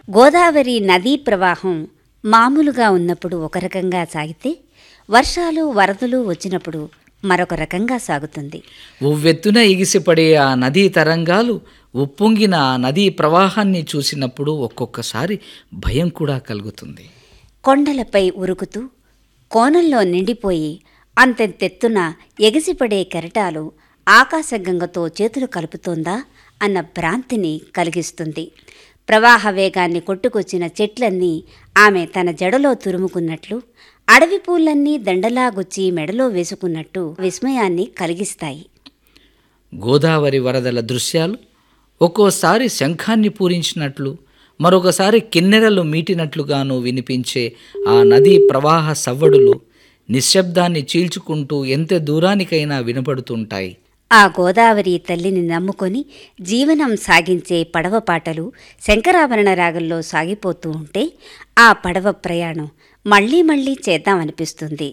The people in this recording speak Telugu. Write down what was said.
గోదావరి నదీ ప్రవాహం మామూలుగా ఉన్నప్పుడు ఒక రకంగా సాగితే వర్షాలు వరదలు వచ్చినప్పుడు మరొక రకంగా సాగుతుంది ఉవ్వెత్తున ఎగిసిపడే ఆ నదీ తరంగాలు ఉప్పొంగిన ఆ నదీ ప్రవాహాన్ని చూసినప్పుడు ఒక్కొక్కసారి భయం కూడా కలుగుతుంది కొండలపై ఉరుకుతూ కోణంలో నిండిపోయి అంతెత్తెత్తున ఎగిసిపడే కెరటాలు ఆకాశగంగతో చేతులు కలుపుతోందా అన్న భ్రాంతిని కలిగిస్తుంది ప్రవాహ వేగాన్ని కొట్టుకొచ్చిన చెట్లన్నీ ఆమె తన జడలో తురుముకున్నట్లు అడవి పూలన్నీ దండలాగుచ్చి మెడలో వేసుకున్నట్టు విస్మయాన్ని కలిగిస్తాయి గోదావరి వరదల దృశ్యాలు ఒక్కోసారి శంఖాన్ని పూరించినట్లు మరొకసారి కిన్నెరలు మీటినట్లుగాను వినిపించే ఆ నదీ ప్రవాహ సవ్వడులు నిశ్శబ్దాన్ని చీల్చుకుంటూ ఎంత దూరానికైనా వినపడుతుంటాయి ఆ గోదావరి తల్లిని నమ్ముకొని జీవనం సాగించే పడవ పాటలు శంకరాభరణ రాగంలో సాగిపోతూ ఉంటే ఆ పడవ ప్రయాణం మళ్ళీ మళ్ళీ చేద్దామనిపిస్తుంది